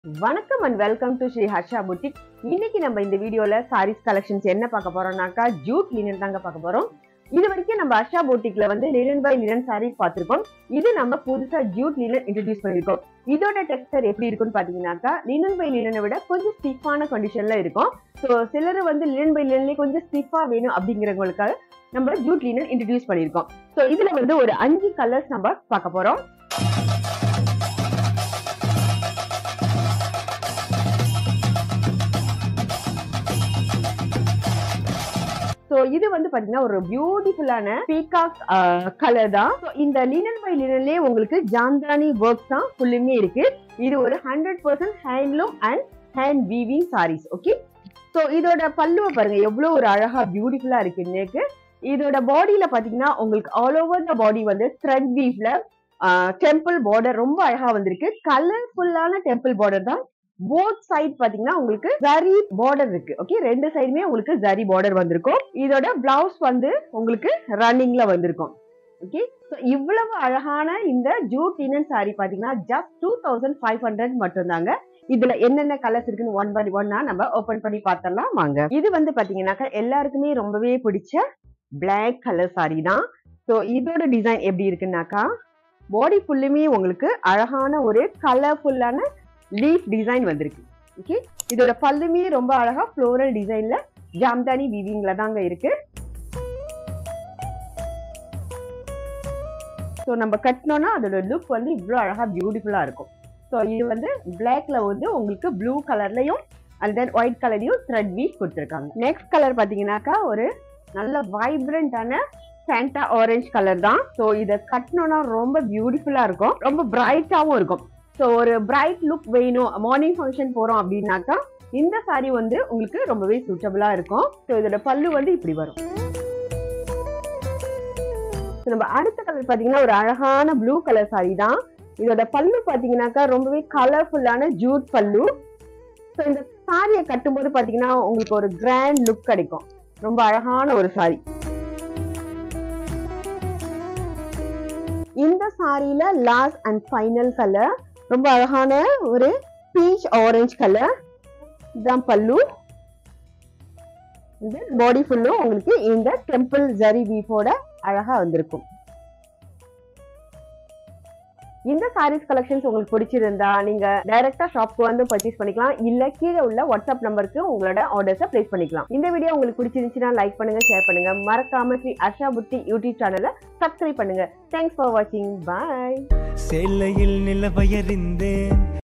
வணக்கம் and welcome to Sri Harsha boutique இன்னைக்கு நம்ம இந்த வீடியோல சாரீஸ் கலெக்ஷன்ஸ் என்ன பார்க்க போறோம்னாக்கா ஜூட் லினன் தாங்க பார்க்க போறோம் இது வரைக்கும் நம்ம ஹர்ஷா போட்டிக்ல வந்து லினன் பை லினன் சாரீஸ் பார்த்திருக்கோம் இது நம்ம புதுசா ஜூட் லினன் இன்ட்ரடியூஸ் பண்ணிருக்கோம் இதோட டெக்ஸ்டர் எப்படி இருக்குன்னு பாத்தீங்கன்னாக்கா லினன் பை லினனை விட கொஞ்சம் ஸ்டிஃபான கண்டிஷன்ல இருக்கும் ஸோ சிலர் வந்து லினன் பை லினன்லேயே கொஞ்சம் ஸ்டிஃபா வேணும் அப்படிங்கிறவங்களுக்காக நம்ம ஜூட் லினன் இன்ட்ரடியூஸ் பண்ணிருக்கோம் ஸோ இதுல வந்து ஒரு அஞ்சு கலர்ஸ் நம்ம பார்க்க போறோம் ஸோ இது வந்து பாத்தீங்கன்னா ஒரு பியூட்டிஃபுல்லான பீகாக் கலர் தான் So, இந்த லினன் பை லினன்லேயே உங்களுக்கு ஜாம்தானி ஒர்க் தான் ஃபுல்லுமே இருக்கு இது ஒரு hundred percent handloom and hand weaving saris okay so இதோட பல்லுவை பாருங்க எவ்வளோ ஒரு அழகா பியூட்டிஃபுல்லா இருக்கு நேக்கு இதோட பாடியில பாத்தீங்கன்னா உங்களுக்கு ஆல் ஓவர் த பாடி வந்து த்ரெட் வீவ்ல டெம்பிள் பார்டர் ரொம்ப அழகா வந்திருக்கு கலர்ஃபுல்லான டெம்பிள் பார்டர் தான் போத் சைட் பாத்தீங்கன்னா உங்களுக்கு ஜரி பார்டர் இருக்கு ஓகே ரெண்டு சைடுமே உங்களுக்கு ஜரி பார்டர் வந்திருக்கும் இதோட பிளவுஸ் வந்து உங்களுக்கு ரன்னிங்ல வந்திருக்கும் ஓகே இவ்வளவு அழகான இந்த ஜூட் லினன் சாரி பாத்தீங்கன்னா just two thousand five hundred மட்டும்தாங்க இதுல என்னென்ன கலர்ஸ் இருக்குன்னு ஒன் பை ஒன்னா நம்ம ஓபன் பண்ணி பார்த்தலாம் வாங்க இது வந்து பாத்தீங்கன்னாக்கா எல்லாருக்குமே ரொம்பவே பிடிச்ச பிளாக் கலர் சாரி தான் ஸோ இதோட டிசைன் எப்படி இருக்குன்னாக்கா பாடி ஃபுல்லுமே உங்களுக்கு அழகான ஒரு கலர்ஃபுல்லான லீஃப் டிசைன் வந்திருக்கு ஓகே இதோட பல்லுமே ரொம்ப அழகா ஃப்ளோரல் டிசைன்ல ஜாம்தானி வீவிங்ல தாங்க இருக்கு ஸோ நம்ம கட்டினோம்னா அதோட லுக் வந்து இவ்வளோ அழகா பியூட்டிஃபுல்லா இருக்கும் ஸோ இது வந்து பிளாக்ல வந்து உங்களுக்கு ப்ளூ கலர்லயும் அண்ட் தென் ஒயிட் கலர்லயும் த்ரெட் வீஸ் கொடுத்துருக்காங்க நெக்ஸ்ட் கலர் பார்த்தீங்கன்னாக்கா ஒரு நல்ல வைப்ரண்டான சாண்டா ஆரஞ்சு கலர் தான் ஸோ இதை கட்டினோம்னா ரொம்ப பியூட்டிஃபுல்லா இருக்கும் ரொம்ப பிரைட்டாகவும் இருக்கும் ஸோ ஒரு பிரைட் லுக் வேணும் மார்னிங் ஃபங்க்ஷன் போறோம் அப்படின்னாக்கா இந்த சாரி வந்து உங்களுக்கு ரொம்பவே சூட்டபிளா இருக்கும் ஸோ இதோட பல்லு வந்து இப்படி வரும் So, நம்ம அடுத்த கலர் பாத்தீங்கன்னா ஒரு அழகான ப்ளூ கலர் சாரி தான் இதோட பல்லு பாத்தீங்கன்னாக்கா ரொம்பவே கலர்ஃபுல்லான ஜூட் பல்லு ஸோ இந்த சாரியை கட்டும்போது பாத்தீங்கன்னா உங்களுக்கு ஒரு கிராண்ட் லுக் கிடைக்கும் ரொம்ப அழகான ஒரு சாரி இந்த சாரியில லாஸ்ட் அண்ட் ஃபைனல் கலர் ரொம்ப அழகான ஒரு பீச் ஆரஞ்சு கலர் இதுதான் பல்லு இந்த பாடி ஃபுல்லும் உங்களுக்கு இந்த டெம்பிள் ஜரி வீஃபோட அழகா வந்திருக்கும் இந்த சாரீஸ் கலெக்ஷன்ஸ் உங்களுக்கு பிடிச்சிருந்தா நீங்க டைரக்டா ஷாப்க்கு வந்து பர்ச்சேஸ் பண்ணிக்கலாம் இல்ல கீழே உள்ள வாட்ஸ்அப் நம்பருக்கு உங்களோட ஆர்டர்ஸை பிளேஸ் பண்ணிக்கலாம் இந்த வீடியோ உங்களுக்கு பிடிச்சிருந்துச்சுன்னா லைக் பண்ணுங்க ஷேர் பண்ணுங்க மறக்காம ஸ்ரீ அஷா புத்தி யூடியூப் சேனலை சப்ஸ்கிரைப் பண்ணுங்க தேங்க்ஸ் ஃபார் வாட்சிங் பாய் சேலையில் நிலவயறிந்தேன்